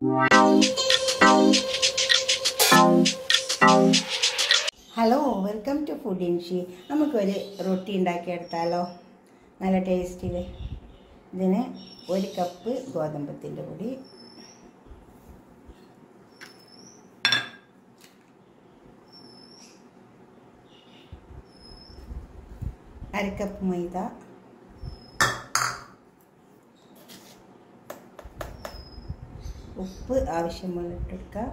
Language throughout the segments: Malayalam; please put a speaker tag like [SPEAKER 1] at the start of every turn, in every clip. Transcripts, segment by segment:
[SPEAKER 1] ഹലോ വെൽക്കം ടു ഫുഡ് ഇൻഷി നമുക്കൊരു റൊട്ടി ഉണ്ടാക്കിയെടുത്താലോ നല്ല ടേസ്റ്റിൽ ഇതിന് ഒരു കപ്പ് ഗോതമ്പത്തിൻ്റെ പൊടി അര കപ്പ് മൈദ ഉപ്പ് ആവശ്യമുള്ള ഇട്ടെടുക്കാം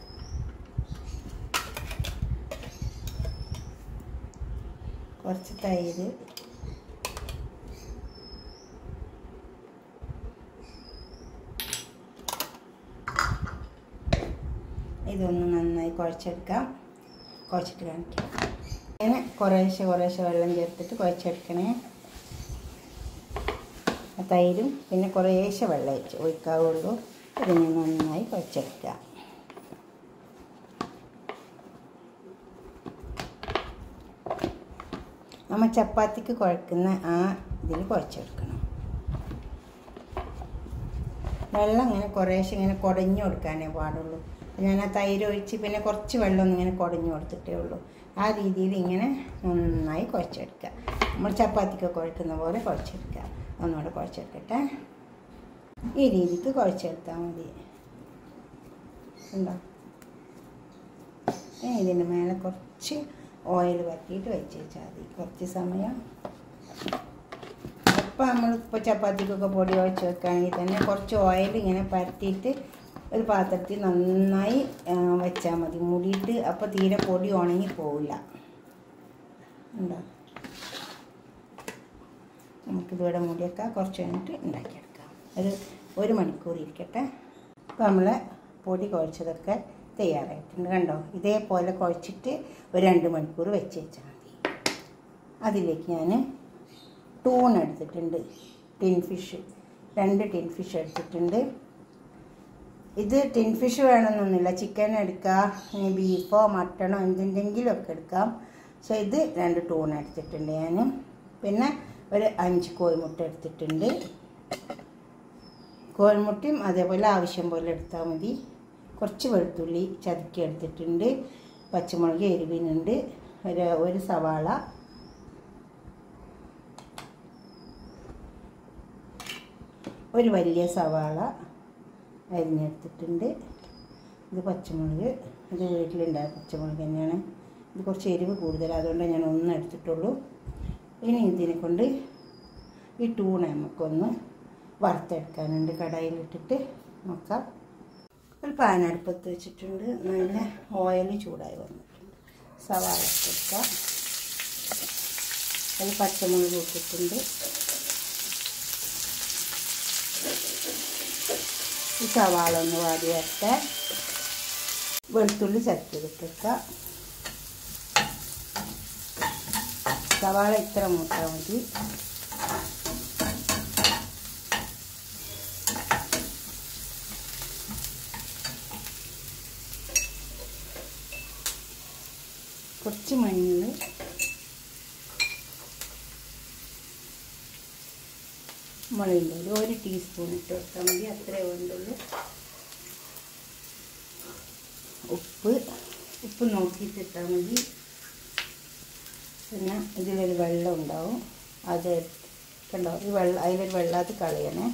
[SPEAKER 1] കുറച്ച് തൈര് ഇതൊന്ന് നന്നായി കുഴച്ചെടുക്കാം കുഴച്ചിട്ട് കാണിക്കാം ഇങ്ങനെ കുറേശ്ശെ കുറേശ്ശെ വെള്ളം ചേർത്തിട്ട് കുഴച്ചെടുക്കണേ തൈരും പിന്നെ കുറേശ്ശെ വെള്ളം ഒഴിച്ച് ഒഴിക്കാവുള്ളൂ ഇതിനെ നന്നായി കുഴച്ചെടുക്കുക നമ്മൾ ചപ്പാത്തിക്ക് കുഴക്കുന്ന ആ ഇതിൽ കുഴച്ചെടുക്കണം വെള്ളം ഇങ്ങനെ കുറേശ്ശെ ഇങ്ങനെ കുടഞ്ഞു കൊടുക്കാനേ പാടുള്ളൂ ഞാൻ ആ തൈര് ഒഴിച്ച് പിന്നെ കുറച്ച് വെള്ളം ഒന്ന് ഇങ്ങനെ കുടഞ്ഞു കൊടുത്തിട്ടേ ഉള്ളൂ ആ രീതിയിൽ ഇങ്ങനെ നന്നായി കുഴച്ചെടുക്കുക നമ്മൾ ചപ്പാത്തിക്ക് കുഴക്കുന്ന പോലെ കുഴച്ചെടുക്കുക ഒന്നുകൂടെ കുഴച്ചെടുക്കട്ടെ ഈ രീതിക്ക് കുഴച്ചെടുത്താൽ മതി ഉണ്ടോ ഇനി ഇതിൻ്റെ മേലെ കുറച്ച് ഓയിൽ വറ്റിയിട്ട് വെച്ച് വെച്ചാൽ മതി കുറച്ച് സമയം അപ്പം നമ്മളിപ്പോൾ ചപ്പാത്തിക്കൊക്കെ പൊടി ഒഴിച്ച് വെക്കുകയാണെങ്കിൽ തന്നെ കുറച്ച് ഓയിൽ ഇങ്ങനെ പരത്തിയിട്ട് ഒരു പാത്രത്തിൽ നന്നായി വെച്ചാൽ മതി മൂടിയിട്ട് അപ്പോൾ തീരെ പൊടി ഉണങ്ങി പോവില്ല ഉണ്ടോ നമുക്കിതിവിടെ മൂടിയൊക്കെ കുറച്ച് കഴിഞ്ഞിട്ട് ഉണ്ടാക്കിയെടുക്കാം ഒരു ഒരു മണിക്കൂർ ഇരിക്കട്ടെ അപ്പോൾ നമ്മൾ പൊടി കുഴച്ചതൊക്കെ തയ്യാറായിട്ടുണ്ട് കണ്ടോ ഇതേപോലെ കുഴച്ചിട്ട് ഒരു രണ്ട് മണിക്കൂർ വെച്ച് വെച്ചാൽ മതി അതിലേക്ക് ഞാൻ ടൂൺ എടുത്തിട്ടുണ്ട് ടിൻ ഫിഷ് രണ്ട് ടിൻ ഫിഷ് എടുത്തിട്ടുണ്ട് ഇത് ടിൻ ഫിഷ് വേണമെന്നൊന്നുമില്ല ചിക്കൻ എടുക്കാം ഇനി ബീഫോ മട്ടണോ എന്തിൻ്റെങ്കിലും ഒക്കെ എടുക്കാം പക്ഷേ ഇത് രണ്ട് ടൂൺ എടുത്തിട്ടുണ്ട് ഞാൻ പിന്നെ ഒരു അഞ്ച് കോഴിമുട്ട എടുത്തിട്ടുണ്ട് കോഴിമുട്ടയും അതേപോലെ ആവശ്യം പോലെ എടുത്താൽ മതി കുറച്ച് വെളുത്തുള്ളി ചതുക്കി എടുത്തിട്ടുണ്ട് പച്ചമുളക് എരിവിനുണ്ട് ഒരു ഒരു സവാള ഒരു വലിയ സവാള അരിഞ്ഞെടുത്തിട്ടുണ്ട് ഇത് പച്ചമുളക് ഇത് വീട്ടിലുണ്ടായ പച്ചമുളക് തന്നെയാണ് ഇത് കുറച്ച് എരിവ് കൂടുതലാണ് അതുകൊണ്ട് ഞാൻ ഒന്ന് എടുത്തിട്ടുള്ളൂ ഇനി ഇതിനെ കൊണ്ട് ഈ ടൂണ നമുക്കൊന്ന് വറുത്തെടുക്കാനുണ്ട് കടായിലിട്ടിട്ട് നോക്കാം ഒരു പാൻ അടുപ്പത്ത് വെച്ചിട്ടുണ്ട് നല്ല ഓയിൽ ചൂടായി വന്നിട്ടുണ്ട് സവാള എടുക്കാം അതിൽ പച്ചമുളക് ഇട്ടിട്ടുണ്ട് ഈ സവാള ഒന്ന് വാടി വരട്ടെ വെളുത്തുള്ളി ചത്തിയിട്ടിട്ടേക്കാം സവാള ഇത്ര മൂട്ടാൽ മതി കുറച്ച് മഞ്ഞൾ മുളകിൻ്റെ ഒരു ടീസ്പൂൺ ഇട്ട് കൊടുത്താൽ മതി അത്രേ വേണ്ടുള്ളൂ ഉപ്പ് ഉപ്പ് നോക്കിയിട്ടിട്ടാൽ മതി പിന്നെ ഇതിലൊരു വെള്ളം ഉണ്ടാവും അത് കണ്ടോ ഈ വെള്ളം അതിലൊരു വെള്ളം അത് കളയണേ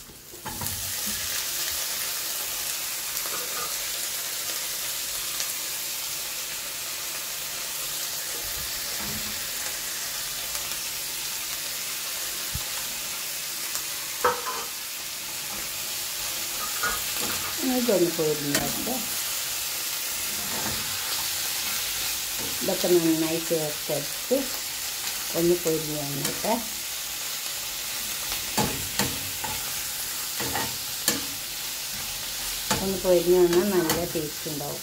[SPEAKER 1] ഇതൊന്ന് പൊരിഞ്ഞിട്ട് ഇതൊക്കെ നന്നായി ചേർത്തെടുത്ത് ഒന്ന് പൊരിഞ്ഞ് വന്നിട്ട് ഒന്ന് പൊരിഞ്ഞ് വന്നാൽ നല്ല ടേസ്റ്റ് ഉണ്ടാവും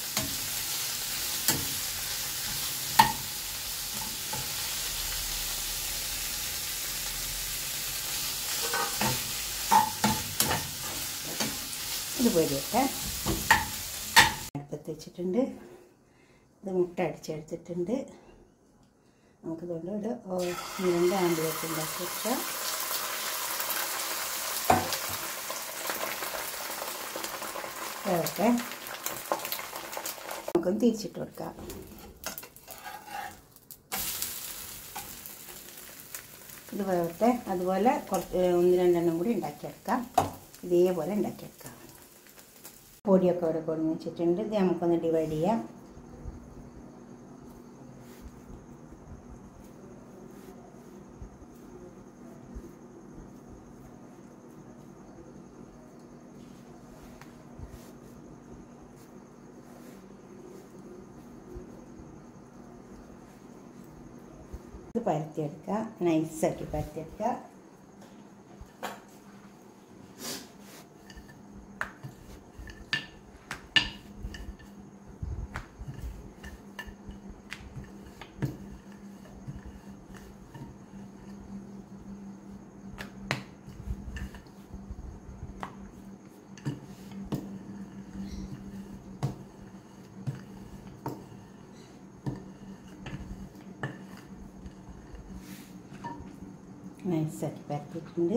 [SPEAKER 1] ഇത് പൊരിയട്ടെ അടുപ്പത്ത് വെച്ചിട്ടുണ്ട് ഇത് മുട്ട അടിച്ചെടുത്തിട്ടുണ്ട് നമുക്കിതുകൊണ്ട് ഒരു രണ്ട് ആംബുലൻസ് ഉണ്ടാക്കി വെക്കാം വേവട്ടെ നമുക്കൊന്ന് തിരിച്ചിട്ട് കൊടുക്കാം ഇത് വേവട്ടെ അതുപോലെ കുറച്ച് ഒന്ന് രണ്ടെണ്ണം കൂടി ഉണ്ടാക്കിയെടുക്കാം ഇതേപോലെ ഉണ്ടാക്കിയെടുക്കാം പൊടിയൊക്കെ ഇവിടെ കൊടുന്ന് വെച്ചിട്ടുണ്ട് ഇത് നമുക്കൊന്ന് ഡിവൈഡ് ചെയ്യാം ഇത് പരത്തിയെടുക്കുക നൈസാക്കി പരത്തിയെടുക്കുക നൈസാക്കി പരത്തിയിട്ടുണ്ട്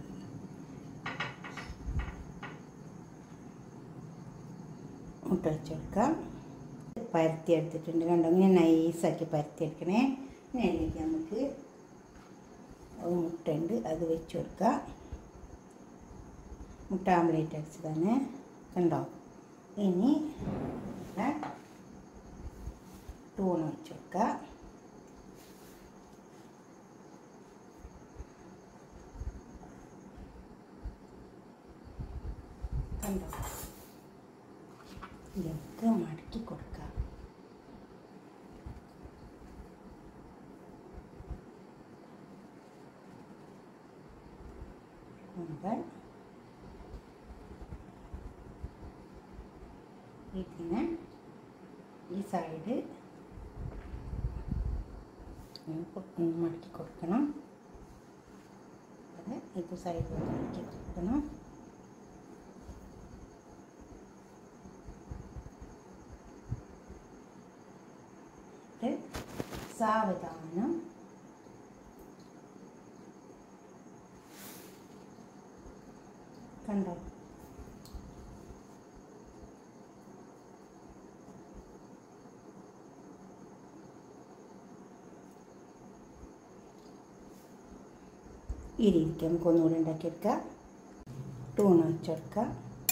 [SPEAKER 1] മുട്ട വെച്ചെടുക്കാം പരത്തി എടുത്തിട്ടുണ്ട് കണ്ടോ ഇങ്ങനെ നൈസാക്കി പരത്തി എടുക്കണേ ഇനി അതിലേക്ക് നമുക്ക് ഒരു മുട്ട ഉണ്ട് അത് വെച്ച് കൊടുക്കാം മുട്ട ആംപ്ലേറ്റ് അടിച്ചതാണ് കണ്ടോ ഇനി ടൂണ് വെച്ച് കൊടുക്കുക കണ്ടോ ഇതൊക്കെ മടക്കി കൊടുക്കാം നമ്മൾ ഇതിന് ഈ സൈഡ് ഒന്ന് മടക്കി കൊടുക്കണം അത് ഇത് സൈഡ് മടക്കി കൊടുക്കണം സാവധാനം കണ്ടോ ഈ രീതിക്ക് നമുക്ക് ഒന്നുകൂടി ഉണ്ടാക്കിയെടുക്കാം ടൂണ് വെച്ചെടുക്കാം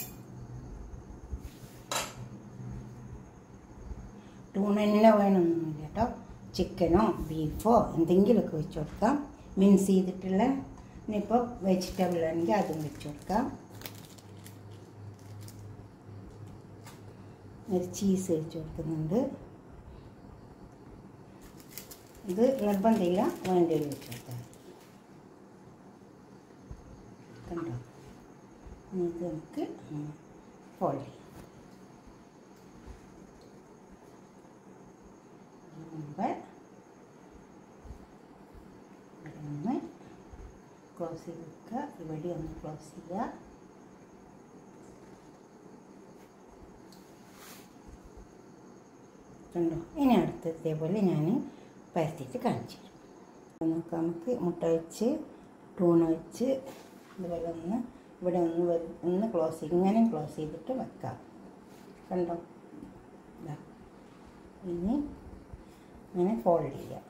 [SPEAKER 1] ടൂൺ തന്നെ വേണമെന്നൊന്നുമില്ല കേട്ടോ ചിക്കനോ ബീഫോ എന്തെങ്കിലുമൊക്കെ വെച്ച് കൊടുക്കാം മിൻസ് ചെയ്തിട്ടുള്ള ഇനിയിപ്പോൾ വെജിറ്റബിൾ ആണെങ്കിൽ അതും വെച്ച് കൊടുക്കാം ഒരു ചീസ് വെച്ച് കൊടുക്കുന്നുണ്ട് ഇത് നിർബന്ധമില്ല വേണ്ടത് വെച്ച് കൊടുത്താൽ കണ്ടോ ഇനി ഇത് നമുക്ക് ഫോൾഡ് ചെയ്യാം മുമ്പ് ഒന്ന് ക്ലോസ് ചെയ്ത് വെക്കുക ഇവിടെ ഒന്ന് ക്ലോസ് ചെയ്യുക കണ്ടോ ഇനി അടുത്ത് ഇതേപോലെ ഞാൻ പരത്തിയിട്ട് കാണിച്ചു തരാം നോക്കാം നമുക്ക് മുട്ട വെച്ച് ടൂണ വെച്ച് ഇതുപോലെ ഒന്ന് ഇവിടെ ഒന്ന് വെ- ഒന്ന് ക്ലോസ് ചെയ്ത് ഇങ്ങനെ ക്ലോസ് ചെയ്തിട്ട് വെക്കാം കണ്ടോ ഇതാ ഇനി ഇങ്ങനെ ഫോൾഡ് ചെയ്യാം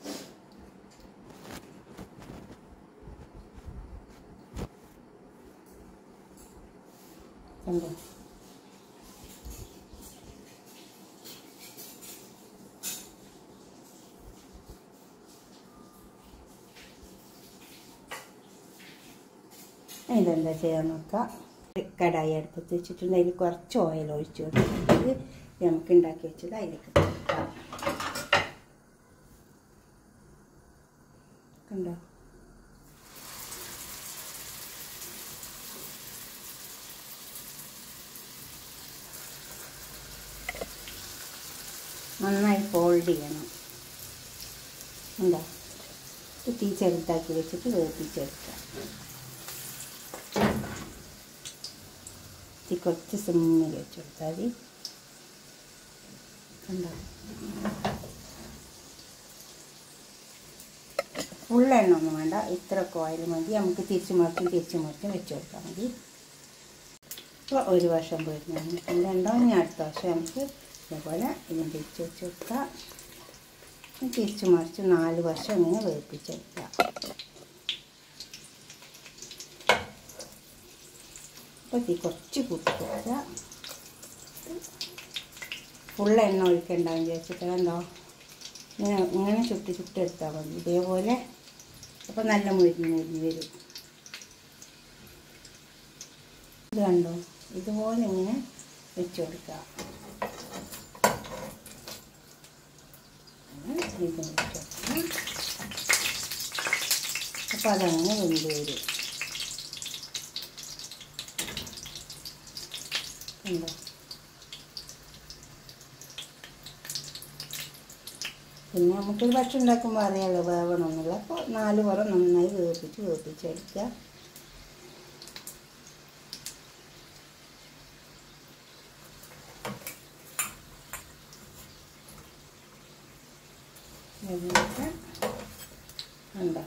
[SPEAKER 1] കണ്ടോ ഇതെന്താ ചെയ്യാൻ നോക്കാം കടായി അടുപ്പത്ത് വെച്ചിട്ടുണ്ട് അതിൽ കുറച്ച് ഓയിൽ ഒഴിച്ച് കൊടുത്തിട്ട് നമുക്ക് ഉണ്ടാക്കി വെച്ചത് അതിലേക്ക് കൊടുക്കാം കണ്ടോ നന്നായി ഫോൾഡ് ചെയ്യണം എന്താ തീ ചെറുതാക്കി വെച്ചിട്ട് വേർപ്പിച്ചെടുക്കാം തീ കുറച്ച് സിമ്മിൽ വെച്ച് കൊടുത്താൽ മതി കണ്ടോ ഫുൾ എണ്ണ ഒന്നും വേണ്ട ഇത്ര ഓയിൽ മതി നമുക്ക് തിരിച്ചു മറിച്ചും തിരിച്ചു മറിച്ചും വെച്ച് കൊടുത്താൽ മതി ഇപ്പോൾ ഒരു വർഷം പോയിരുന്നു എന്നിട്ട് രണ്ടോ ഇനി അടുത്ത വർഷം നമുക്ക് ഇതേപോലെ ഇതിന് തിരിച്ച് വെച്ച് കൊടുക്കാം തിരിച്ച് മറിച്ച് നാല് വർഷം ഇങ്ങനെ വേവിപ്പിച്ചെടുക്കുക അപ്പോൾ തീ കുറച്ച് കൂട്ടി കൊടുക്കുക ഫുൾ എണ്ണ ഒഴിക്കണ്ടാവും വിചാരിച്ചിട്ട് കണ്ടോ ഇങ്ങനെ ഇങ്ങനെ ചുട്ടി ചുട്ടെടുത്താൽ മതി ഇതേപോലെ അപ്പോൾ നല്ല മുരിഞ്ഞ് മുരിഞ്ഞ് വരും ഇത് കണ്ടോ ഇതുപോലെ ഇങ്ങനെ വെച്ച് കൊടുക്കുക ഇത് വെച്ച് കൊടുക്കുക അപ്പോൾ അതങ്ങനെ വെന്ത് വരും ഉണ്ടോ പിന്നെ നമുക്കൊരു ഭക്ഷണം ഉണ്ടാക്കുമ്പോൾ അറിയാമല്ലോ വേവണമെന്നില്ല അപ്പോൾ നാല് പുറം നന്നായി വേവിപ്പിച്ച് വേവിപ്പിച്ചെടുക്കുക എന്നിട്ട് ഉണ്ടോ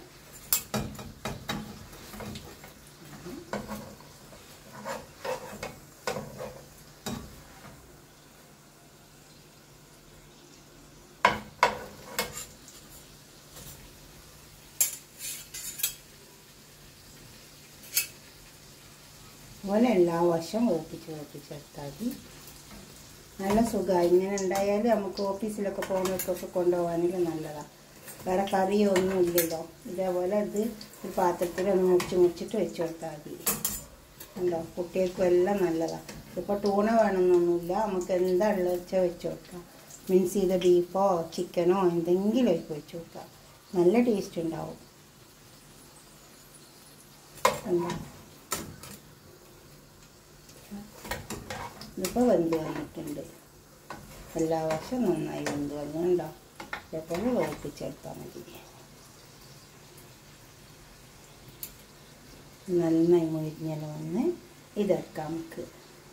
[SPEAKER 1] അതുപോലെ എല്ലാ വർഷവും വേപ്പിച്ച് വേപ്പിച്ചെടുത്താൽ മതി നല്ല സുഖമായി ഇങ്ങനെ ഉണ്ടായാൽ നമുക്ക് ഓഫീസിലൊക്കെ പോകുന്നവർക്കൊക്കെ കൊണ്ടുപോകാനൊക്കെ നല്ലതാണ് വേറെ കറിയോ ഒന്നും ഇല്ലല്ലോ ഇതേപോലെ ഇത് ഒരു പാത്രത്തിൽ ഒന്ന് മുറിച്ച് മുറിച്ചിട്ട് വെച്ച് കൊടുത്താൽ മതി ഉണ്ടോ കുട്ടികൾക്കും എല്ലാം നല്ലതാണ് ഇപ്പോൾ ടൂണ വേണമെന്നൊന്നുമില്ല നമുക്ക് എന്താ ഉള്ളത് വെച്ചാൽ വെച്ച് കൊടുക്കാം മീൻസ് ചെയ്ത ബീഫോ ചിക്കനോ എന്തെങ്കിലും ഒക്കെ വെച്ച് കൊടുക്കാം നല്ല ടേസ്റ്റ് ഉണ്ടാവും ഉണ്ടോ ഇതിപ്പോൾ വെന്ത് കഴിഞ്ഞിട്ടുണ്ട് എല്ലാ വർഷവും നന്നായി വെന്ത് വന്നുണ്ടോ ഇതേപോലെ വേവിപ്പിച്ചെടുത്താൽ മതി നന്നായി മുരിഞ്ഞല് വന്ന് ഇതെടുക്കാം നമുക്ക്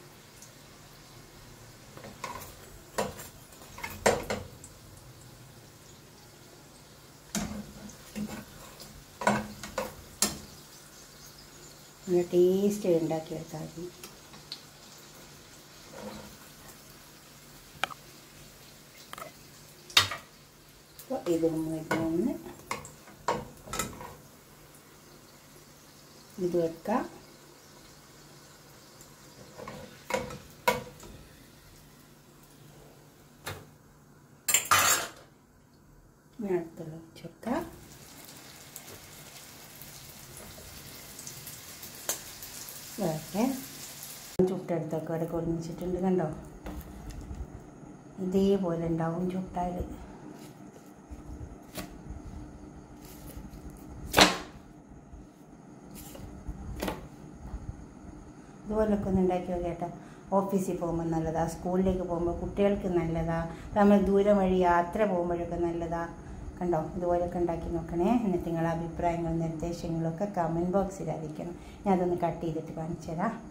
[SPEAKER 1] നല്ല ടേസ്റ്റ് ഉണ്ടാക്കിയെടുത്താൽ മതി അപ്പോൾ ഇതൊന്ന് വരുന്നൊന്ന് ഇത് വെക്കാം ഇനി അടുത്തുള്ള വെച്ചെടുക്കാം വേറെ ചുട്ടെടുത്തൊക്കെ അവിടെ കൊടിച്ചിട്ടുണ്ട് കണ്ടോ ഇതേപോലെ ഉണ്ടാവും ചുട്ടാൽ ഇതുപോലൊക്കെ ഒന്ന് ഉണ്ടാക്കി നോക്കിയേട്ടാ ഓഫീസിൽ പോകുമ്പോൾ നല്ലതാ സ്കൂളിലേക്ക് പോകുമ്പോൾ കുട്ടികൾക്ക് നല്ലതാ നമ്മൾ ദൂരം വഴി യാത്ര പോകുമ്പോഴൊക്കെ നല്ലതാ കണ്ടോ ഇതുപോലൊക്കെ ഉണ്ടാക്കി നോക്കണേ എന്നിട്ട് നിങ്ങളുടെ അഭിപ്രായങ്ങളും നിർദ്ദേശങ്ങളും ഒക്കെ കമൻറ്റ് ബോക്സിൽ അറിയിക്കണം ഞാൻ അതൊന്ന് കട്ട് ചെയ്തിട്ട് കാണിച്ചു തരാം